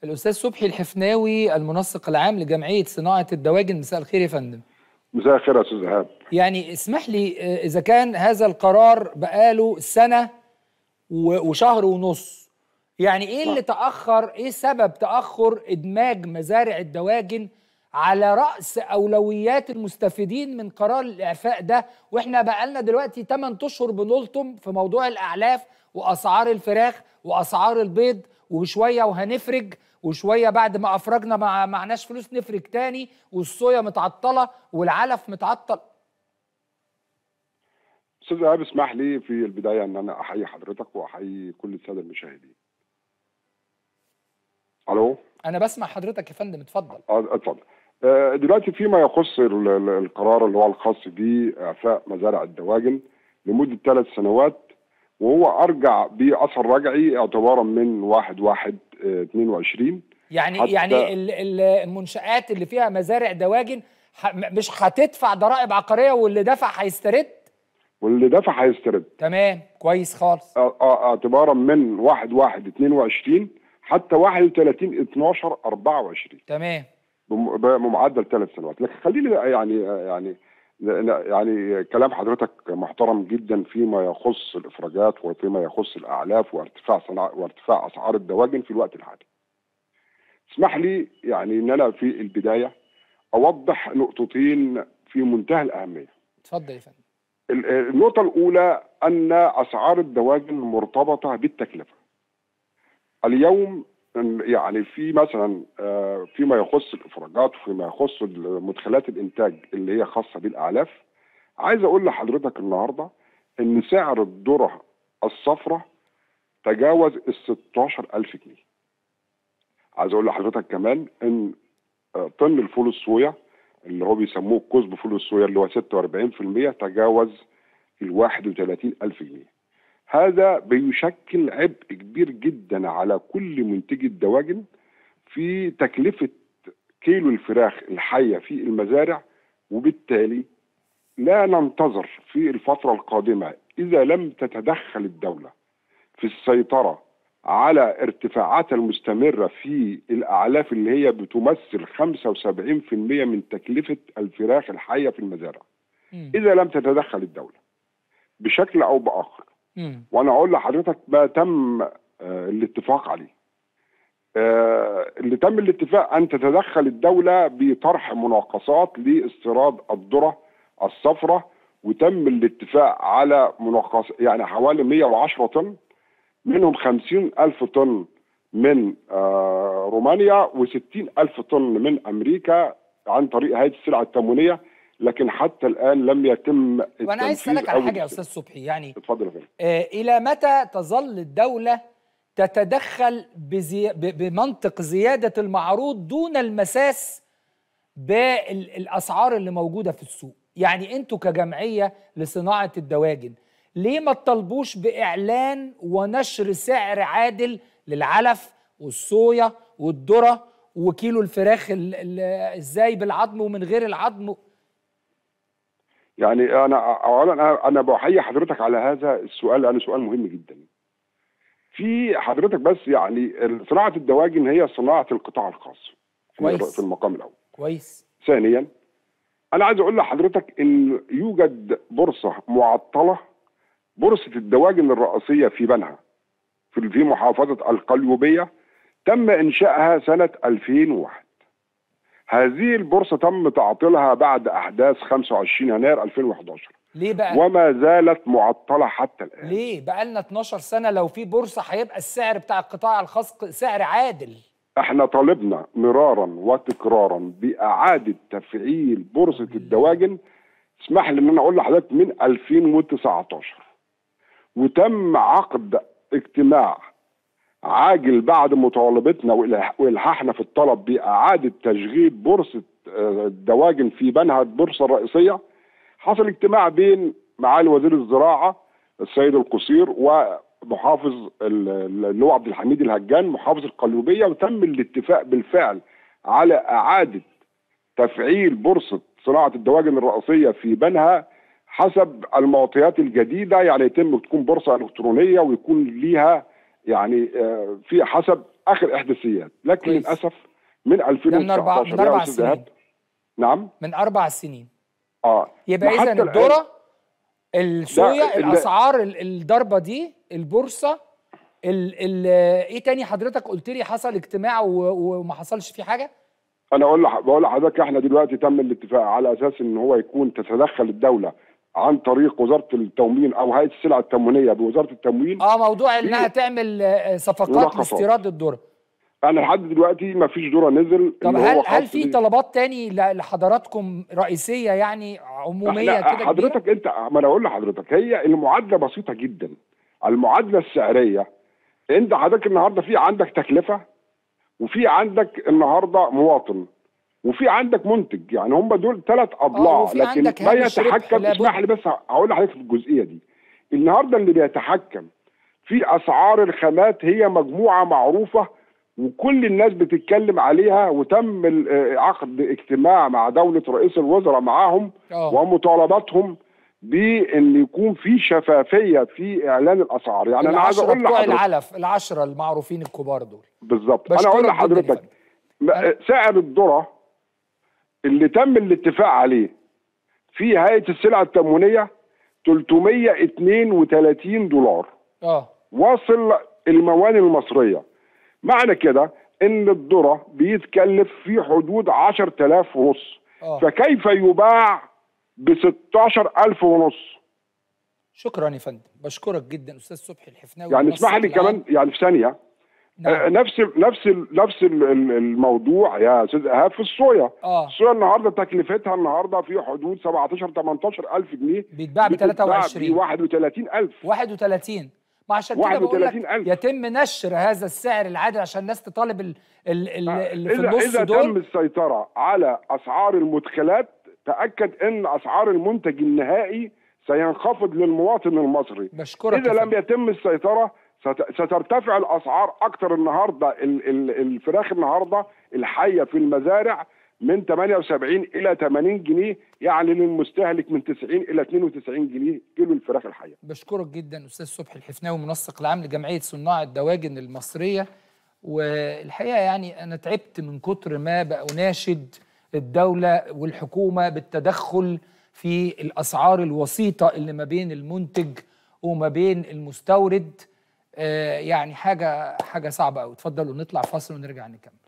الأستاذ صبحي الحفناوي المنسق العام لجمعية صناعة الدواجن مساء الخير يا فندم مساء الخير يا استاذ ايهاب يعني اسمح لي آه، إذا كان هذا القرار بقاله سنة و- وشهر ونص يعني إيه اللي تأخر إيه سبب تأخر إدماج مزارع الدواجن على رأس أولويات المستفيدين من قرار الإعفاء ده وإحنا بقالنا دلوقتي 8 أشهر بنلطم في موضوع الأعلاف وأسعار الفراخ وأسعار البيض وشوية وهنفرج وشوية بعد ما أفرجنا ما معناش فلوس نفرج تاني والصويا متعطلة والعلف متعطل استاذ ايهاب اسمح لي في البدايه ان انا احيي حضرتك واحيي كل الساده المشاهدين الو أنا بسمع حضرتك يا فندم اتفضل آه، اتفضل آه، دلوقتي فيما يخص ال- ال- القرار اللي هو الخاص باعفاء مزارع الدواجن لمده ثلاث سنوات وهو ارجع باثر رجعي اعتبارا من 1 1 22 يعني حتى- يعني ال- ال- المنشآت اللي فيها مزارع دواجن ح- م- مش هتدفع ضرائب عقارية واللي دفع هيسترد واللي دفع هيسترد تمام كويس خالص آه، آه، اعتبارا من 1 1 22 حتى 31 12 24 تمام بم- بمعدل ثلاث سنوات لكن خليني بقى يعني يعني يعني كلام حضرتك محترم جدا فيما يخص الافراجات وفيما يخص الاعلاف وارتفاع صناع وارتفاع اسعار الدواجن في الوقت الحالي. اسمح لي يعني ان انا في البدايه اوضح نقطتين في منتهى الاهميه. اتفضل يا فندم ال- النقطه الاولى ان اسعار الدواجن مرتبطه بالتكلفه. اليوم يعني في مثلا آه، فيما يخص الافراجات وفيما يخص مدخلات الانتاج اللي هي خاصه بالاعلاف عايز اقول لحضرتك النهارده ان سعر الذره الصفراء تجاوز ال 16000 جنيه. عايز اقول لحضرتك كمان ان آه، طن الفول الصويا اللي هو بيسموه كسب فول الصويا اللي هو 46% تجاوز ال 31000 جنيه. هذا بيشكل عبء كبير جدا على كل منتجي الدواجن في تكلفة كيلو الفراخ الحية في المزارع وبالتالي لا ننتظر في الفترة القادمة إذا لم تتدخل الدولة في السيطرة على ارتفاعاتها المستمرة في الأعلاف اللي هي بتمثل 75% من تكلفة الفراخ الحية في المزارع مم. إذا لم تتدخل الدولة بشكل أو بآخر مم. وانا اقول لحضرتك ما تم آه، الاتفاق عليه آه، اللي تم الاتفاق ان تتدخل الدوله بطرح مناقصات لاستيراد الذره الصفراء وتم الاتفاق على مناقص يعني حوالي 110 طن منهم 50 ألف طن من آه، رومانيا و60 ألف طن من أمريكا عن طريق هيئة السلع التموينية لكن حتى الآن لم يتم وانا عايز التنفيذ اسالك على أو حاجه يا الاستيراد. استاذ صبحي يعني اتفضل يا فندم آه الى متى تظل الدوله تتدخل بزي... ب... بمنطق زياده المعروض دون المساس بالاسعار اللي موجوده في السوق يعني انتوا كجمعيه لصناعه الدواجن ليه ما تطالبوش باعلان ونشر سعر عادل للعلف والصويا والذره وكيلو الفراخ ال... ال... ازاي بالعظم ومن غير العظم يعني انا اولا انا انا بحيي حضرتك على هذا السؤال لانه سؤال مهم جدا. في حضرتك بس يعني صناعه الدواجن هي صناعه القطاع الخاص في, كويس. في المقام الاول. كويس ثانيا انا عايز اقول لحضرتك ان يوجد بورصه معطله بورصه الدواجن الرئيسيه في بنها في في محافظه القليوبيه تم انشائها سنه 2001 هذه البورصه تم تعطيلها بعد احداث 25 يناير 2011 ليه بقى وما زالت معطله حتى الان ليه بقى لنا 12 سنه لو في بورصه هيبقى السعر بتاع القطاع الخاص ق- سعر عادل احنا طالبنا مرارا وتكرارا باعاده تفعيل بورصه الدواجن اسمح لي ان انا اقول لحضرتك من 2019 وتم عقد اجتماع عاجل بعد مطالبتنا وإلح- والحاحنا في الطلب باعاده تشغيل بورصه آه، الدواجن في بنها البورصه الرئيسيه حصل اجتماع بين معالي وزير الزراعه السيد القصير ومحافظ ال- ال- اللي هو عبد الحميد الهجان محافظ القليوبيه وتم الاتفاق بالفعل على اعاده تفعيل بورصه صناعه الدواجن الرئيسيه في بنها حسب المعطيات الجديده يعني يتم تكون بورصه الكترونيه ويكون ليها يعني آه، في حسب اخر احداثيات لكن كويس. للاسف من 2019 من أربع- من أربع يا أستاذ سنين. إيهاب. نعم من اربع سنين اه يبقى وحتى اذا الآن- الذره الصويا لا، لا. الاسعار ال- الضربه دي البورصه ال ال ايه تاني حضرتك قلت لي حصل اجتماع و- وما حصلش فيه حاجه انا اقول لح... بقول لحضرتك احنا دلوقتي تم الاتفاق على اساس ان هو يكون تتدخل الدوله عن طريق وزاره التموين او هيئه السلع التموينيه بوزاره التموين اه موضوع انها في- تعمل آه، صفقات ملاحظات. لاستيراد الذره انا لحد دلوقتي ما فيش ذره نزل طب اللي هل هو هل خاص في بال- طلبات تاني ل- لحضراتكم رئيسيه يعني عموميه لا كده كبيرة؟ حضرتك انت ما انا اقول لحضرتك هي المعادله بسيطه جدا المعادله السعريه انت حضرتك النهارده في عندك تكلفه وفي عندك النهارده مواطن وفي عندك منتج يعني هم دول ثلاث اضلاع وفي لكن عندك ما هامش ربح يتحكم لابد. اسمح لي بس هقول لحضرتك في الجزئيه دي النهارده اللي بيتحكم في اسعار الخامات هي مجموعه معروفه وكل الناس بتتكلم عليها وتم ال- آه، عقد اجتماع مع دوله رئيس الوزراء معاهم اه ومطالباتهم بان يكون في شفافيه في اعلان الاسعار يعني انا عايز العشرة اقول بتوع لحضرتك العلف العشرة المعروفين الكبار دول بالظبط انا بشكرك اقول جداً يا لحضرتك فندم. م- سعر الذره اللي تم الاتفاق عليه في هيئه السلع التموينيه 332 دولار اه واصل الموانئ المصريه معنى كده ان الذره بيتكلف في حدود 10000 ونص اه فكيف يباع ب 16000 ونص شكرا يا فندم بشكرك جدا استاذ صبحي الحفناوي يعني المنسق اسمح لي العام. كمان يعني في ثانيه آه، نعم. نفس نفس نفس ال- ال- الموضوع يا استاذ ايهاب في الصويا اه الصويا النهارده تكلفتها النهارده في حدود 17 18 الف جنيه بيتباع ب 23 ب 31 الف 31 ما عشان كده بقول لك 31,000. يتم نشر هذا السعر العادل عشان الناس تطالب ال- ال- ال- اللي في اذا النص اذا تم دول السيطره على اسعار المدخلات تاكد ان اسعار المنتج النهائي سينخفض للمواطن المصري بشكرك اذا يا لم فندم. يتم السيطره ست- سترتفع الاسعار اكتر النهارده ال- ال- الفراخ النهارده الحيه في المزارع من 78 الى 80 جنيه يعني للمستهلك من 90 الى 92 جنيه كيلو الفراخ الحيه بشكرك جدا استاذ صبحي الحفناوي منسق العام لجمعيه صناع الدواجن المصريه والحقيقه يعني انا تعبت من كتر ما بقى اناشد الدوله والحكومه بالتدخل في الاسعار الوسيطه اللي ما بين المنتج وما بين المستورد آه، يعني حاجه حاجه صعبه قوي اتفضلوا نطلع فاصل ونرجع نكمل